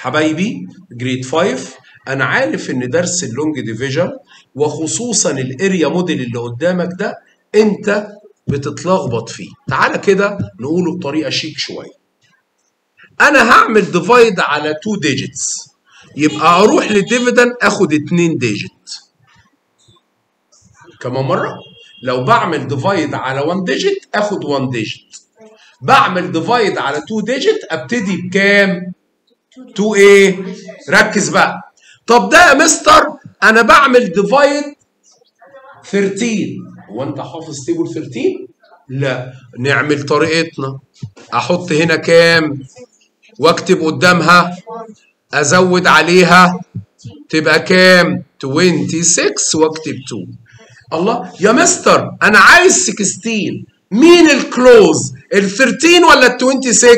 حبايبي جريد 5 انا عارف ان درس اللونج ديفيجن وخصوصا الاريا موديل اللي قدامك ده انت بتتلخبط فيه تعالى كده نقوله بطريقه شيك شويه انا هعمل ديفايد على 2 ديجيتس يبقى اروح للديفيدن اخد 2 ديجيت كمان مره لو بعمل ديفايد على 1 ديجيت اخد 1 ديجيت بعمل ديفايد على 2 ديجيت ابتدي بكام 2 ايه ركز بقى طب ده يا مستر انا بعمل ديفايد 13 هو انت حافظ تيبل 13 لا نعمل طريقتنا احط هنا كام واكتب قدامها ازود عليها تبقى كام 26 واكتب 2 الله يا مستر انا عايز 16 مين الكلوز ال 13 ولا ال 26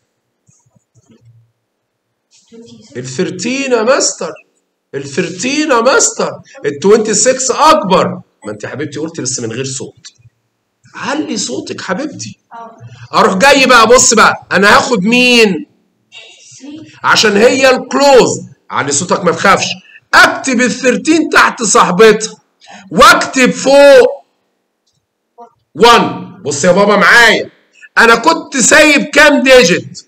ال 13 يا مستر ال 13 يا مستر ال 26 اكبر ما انت يا حبيبتي قلت بس من غير صوت علي صوتك حبيبتي اروح جاي بقى بص بقى انا هاخد مين عشان هي الكلوز علي صوتك ما تخافش اكتب ال 13 تحت صاحبتها واكتب فوق 1 بص يا بابا معايا انا كنت سايب كام ديجيت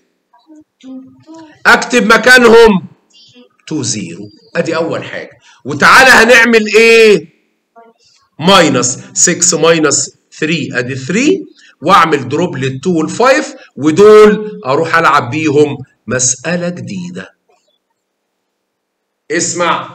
اكتب مكانهم 2 0 ادي اول حاجه وتعالى هنعمل ايه ماينس 6 ماينس 3 ادي 3 واعمل دروب لل 2 وال 5 ودول اروح العب بيهم مساله جديده اسمع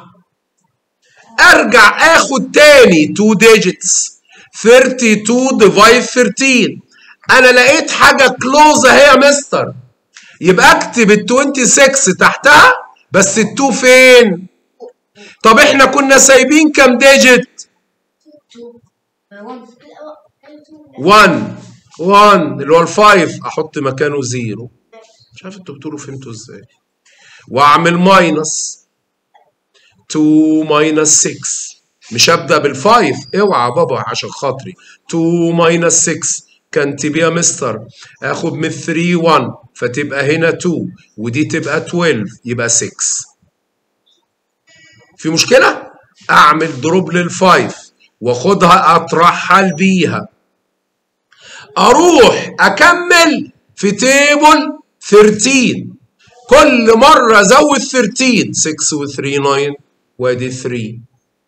ارجع اخد تاني 2 ديجيتس 32 ديفايد 13 انا لقيت حاجه كلوز اهي يا مستر يبقى اكتب ال 26 تحتها بس ال 2 فين؟ طب احنا كنا سايبين كام ديجيت؟ 1 1 اللي هو ال 5 احط مكانه 0 مش عارف انتوا بتقولوا فهمتوا ازاي واعمل ماينس 2 ماينس 6 مش هبدا بالفايف اوعى بابا عشان خاطري 2 ماينس 6 كان تبقى يا مستر اخد من 3 1 فتبقى هنا 2 ودي تبقى 12 يبقى 6 في مشكله اعمل دروب للفايف واخدها اترحل بيها اروح اكمل في تيبل 13 كل مره ازود 13 6 و 3 9 وادي 3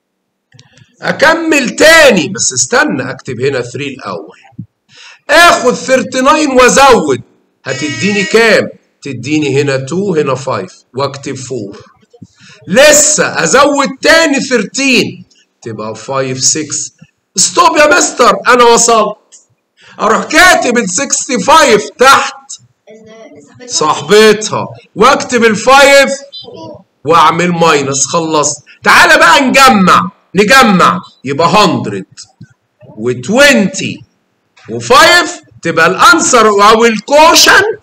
اكمل تاني بس استنى اكتب هنا 3 الاول اخد 39 وازود هتديني كام تديني هنا 2 هنا 5 واكتب 4 لسه ازود تاني 13 تبقى 5 6 ستوب يا مستر انا وصلت اروح كاتب ال 65 تحت صاحبتها واكتب الفايف واعمل ماينس خلصت تعالى بقى نجمع نجمع يبقى 100 و20 و5 تبقى الانسر او الكوشنت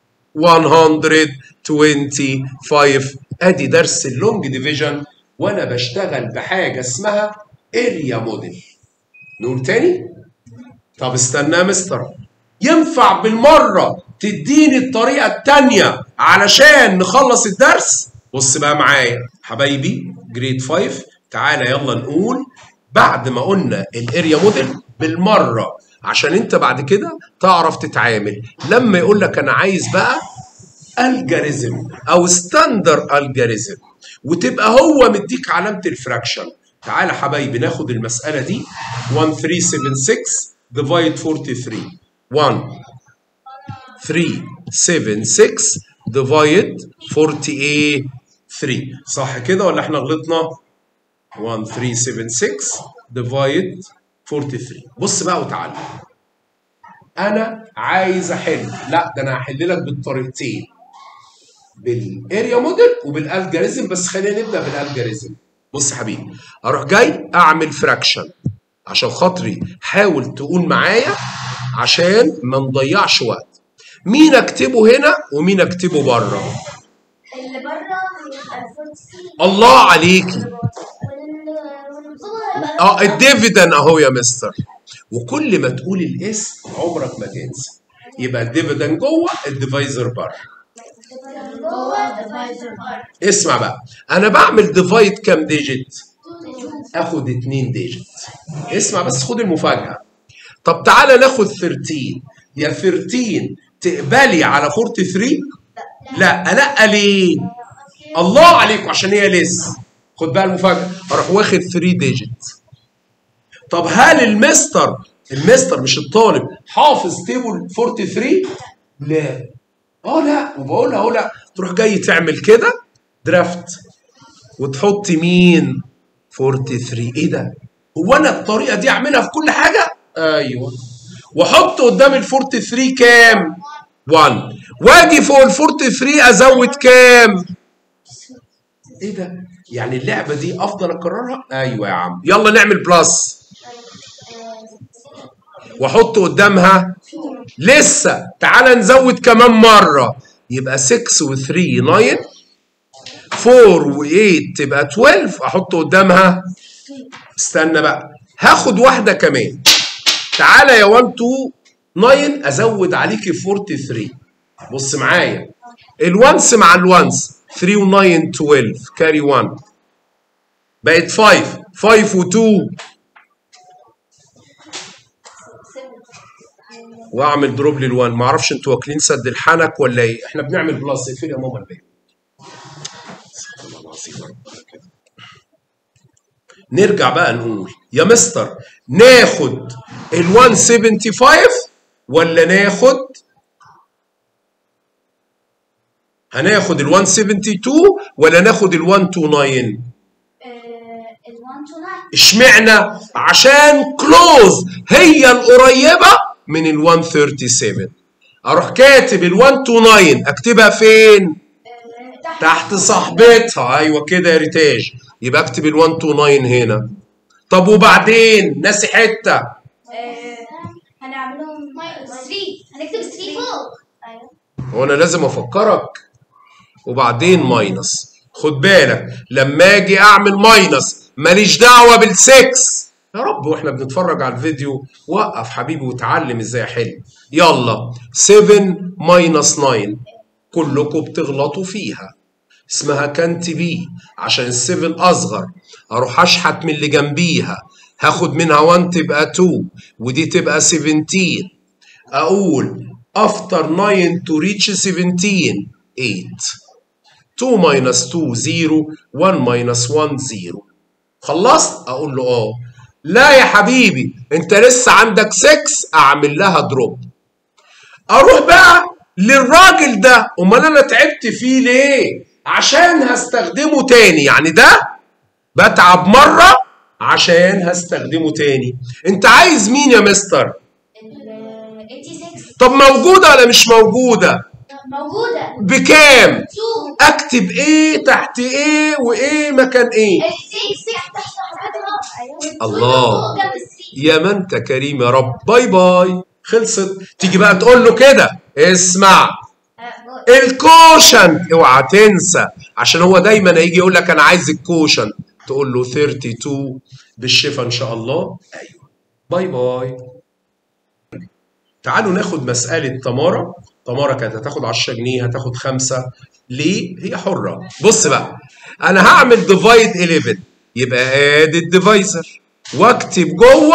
125 ادي درس اللونج ديفيجن وانا بشتغل بحاجه اسمها اريا موديل نقول تاني طب استنى يا مستر ينفع بالمره تديني الطريقه التانيه علشان نخلص الدرس بص بقى معايا حبايبي جريد 5 تعالى يلا نقول بعد ما قلنا الاريا موديل بالمره عشان انت بعد كده تعرف تتعامل لما يقول لك انا عايز بقى الجوريزم او ستاندر الجوريزم وتبقى هو مديك علامه الفراكشن تعالى حبايبي ناخد المساله دي 1376 ديفايد 43 1 376 ديفايد 48 3 صح كده ولا احنا غلطنا 1376 ديفايد 43 بص بقى وتعالى انا عايز احل لا ده انا هحل لك بالطريقتين بالاريا موديل وبالالجوريزم بس خلينا نبدا بالالجوريزم بص يا حبيبي اروح جاي اعمل فراكشن عشان خاطري حاول تقول معايا عشان ما نضيعش وقت مين اكتبه هنا ومين اكتبه بره اللي بره هيبقى 46 الله عليكي وال- والجوه هيبقى اه الديفيدن اهو يا مستر وكل ما تقول الاسم عمرك ما تنسى يبقى الديفيدن جوه الديفايزر بره جوه اسمع بقى انا بعمل ديفايد كام ديجيت اخد 2 ديجيت اسمع بس خد المفاجاه طب تعالى ناخد 13 يا 13 تقبلي على 43 لا لا ليه الله عليكم عشان هي لسه خد بقى المفاجاه اروح واخد 3 ديجيت طب هل المستر المستر مش الطالب حافظ تيبل 43 لا اه لا وبقول اهو لا تروح جاي تعمل كده درافت وتحط مين 43 ايه ده هو انا الطريقه دي اعملها في كل حاجه ايوه واحط قدام ال 43 كام 1 واجي فوق ال 43 ازود كام ايه ده يعني اللعبه دي افضل اكررها ايوه يا عم يلا نعمل بلس واحط قدامها لسه تعال نزود كمان مره يبقى 6 و3 9 4 و8 تبقى 12 احط قدامها استنى بقى هاخد واحده كمان تعالى يا 1 2 9 ازود عليكي 43 بص معايا الونس مع الونس 3 و9 12 كاري 1 بقت 5 5 و2 واعمل دروب للوان ما اعرفش انتوا واكلين سد الحنك ولا ايه احنا بنعمل بلس اقفل يا ماما البيت استغفر الله العظيم يا رب كده. نرجع بقى نقول يا مستر ناخد ال 175 ولا ناخد هناخد ال 172 ولا ناخد ال 129 اشمعنى عشان كلوز هي القريبه من ال 137 اروح كاتب ال 129 اكتبها فين تحت صاحبتها ايوه كده يا ريتاج يبقى اكتب ال 129 هنا طب وبعدين ناسي حته هنعملهم 3 هنكتب 3 فوق ايوه هو انا لازم افكرك وبعدين ماينس خد بالك لما اجي اعمل ماينس ماليش دعوه بالسكس يا رب واحنا بنتفرج على الفيديو وقف حبيبي وتعلم ازاي احل يلا 7 ماينس 9 كلكم بتغلطوا فيها اسمها كانت بي عشان السيفن اصغر اروح اشحت من اللي جنبيها هاخد منها 1 تبقى 2 ودي تبقى 17 اقول after 9 to reach 17 8 2 minus 2 0 1 minus 1 0 خلصت اقول له اه لا يا حبيبي انت لسه عندك 6 اعمل لها دروب اروح بقى للراجل ده امال انا تعبت فيه ليه عشان هستخدمه تاني يعني ده بتعب مره عشان هستخدمه تاني انت عايز مين يا مستر ال 86 طب موجوده ولا مش موجوده موجودة بكام 2 اكتب ايه تحت ايه وايه مكان ايه 86 تحت صاحبتها الله. فوق جنب السي يا ما انت كريم يا رب باي باي خلصت تيجي بقى تقول له كده اسمع الكوشن اوعى تنسى عشان هو دايما هيجي يقول لك انا عايز الكوشن تقول له 32 بالشفا ان شاء الله ايوه باي باي تعالوا ناخد مسألة تمارا تمارا كانت هتاخد 10 جنيه هتاخد خمسة ليه؟ هي حرة بص بقى أنا هعمل ديفايد 11 يبقى ادي الديفايزر واكتب جوه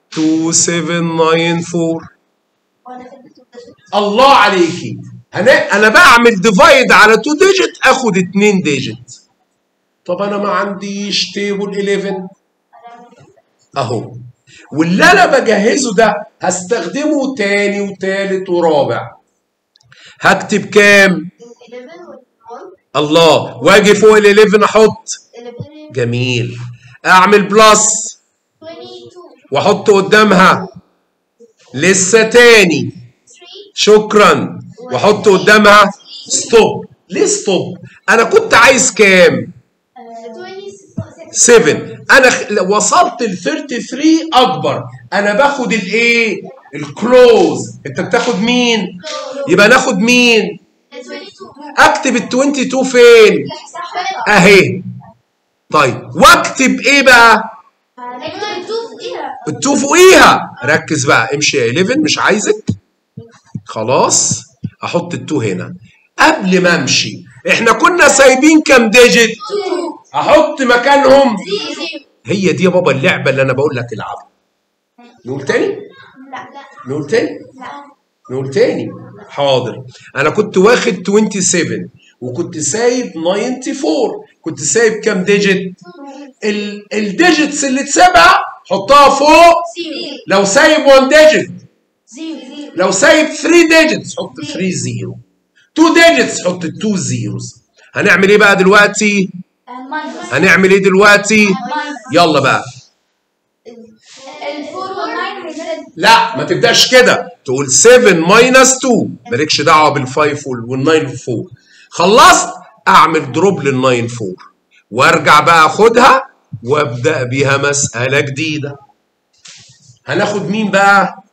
2794 وانا في البيت الله عليكي انا انا بعمل ديفايد على 2 ديجيت اخد 2 ديجيت طب انا ما عنديش تيبل 11 اهو واللي انا بجهزه ده هستخدمه تاني وتالت ورابع هكتب كام 11 وال الله واجي فوق ال 11 احط 11 جميل اعمل بلس 22 واحط قدامها لسه تاني 3 شكرا واحط قدامها ستوب ليه ستوب انا كنت عايز كام 26 7 انا خ- وصلت ل 33 اكبر انا باخد الايه الكلوز انت بتاخد مين يبقى ناخد مين 22 اكتب ال 22 فين صاحبتها اهي طيب واكتب ايه بقى هنكتب 2 فوقيها التو فوقيها ركز بقى امشي يا 11 مش عايزك خلاص احط التو هنا قبل ما امشي احنا كنا سايبين كام ديجيت احط مكانهم زيرو هي دي يا بابا اللعبه اللي انا بقول لك العبها نقول تاني لا لا نقول تاني لا نقول تاني حاضر انا كنت واخد 27 وكنت سايب 94 كنت سايب كام ديجيت ال الديجيتس اللي اتسابها حطها فوق زيرو لو سايب 1 ديجيت زيرو لو سايب 3 ديجيتس حط 3 زيرو 2 ديجيتس حط 2 زيروز هنعمل ايه بقى دلوقتي ماينس هنعمل ايه دلوقتي يلا بقى الفور والناين هيزيد لا ما تبداش كده تقول 7 ماينس 2 مالكش دعوه بالفايف والناين 4 خلصت اعمل دروب للناين 4 وارجع بقى اخدها وابدا بيها مساله جديده هناخد مين بقى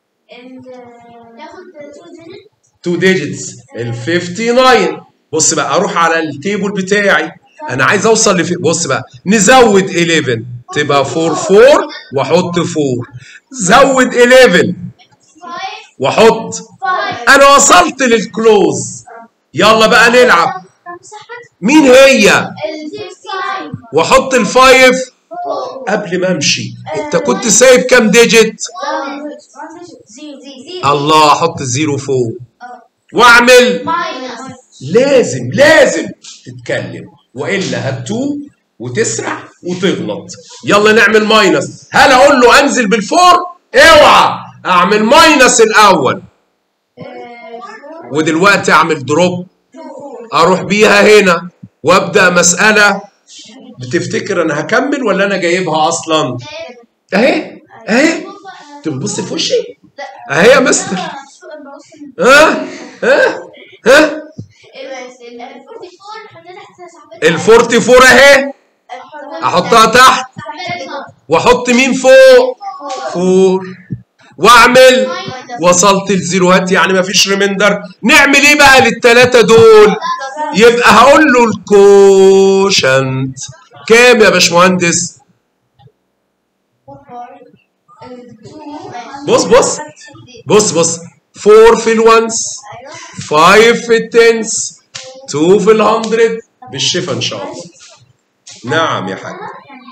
ناخد تو 2 ديجيت ديجيتس ال 59 بص بقى اروح على التيبل بتاعي انا عايز اوصل لف... بص بقى نزود 11 تبقى 4 4 واحط 4 زود 11 فايف واحط فايف انا وصلت للكلوز يلا بقى نلعب مين هي الفيفتين واحط الفايف قبل ما امشي انت كنت سايب كام ديجيت زيرو الله احط الزيرو فوق واعمل ماينس لازم لازم تتكلم والا هتتوه وتسرح وتغلط يلا نعمل ماينس هل اقول له انزل بالفور اوعى اعمل ماينس الاول ودلوقتي اعمل دروب اروح بيها هنا وابدا مساله بتفتكر انا هكمل ولا انا جايبها اصلا اهي اهي انت بتبص في وشي اهي يا مستر ها ها ها ال 44 اهي احطها تحت واحط مين فوق فور واعمل وصلت الزيروهات يعني مفيش ريميندر نعمل ايه بقى للثلاثه دول يبقى هقول له الكوشنت كام يا باشمهندس بص بص بص بص 4 في الونس 5 في التنس 2 في الهندرد بالشفا ان شاء الله نعم يا حاج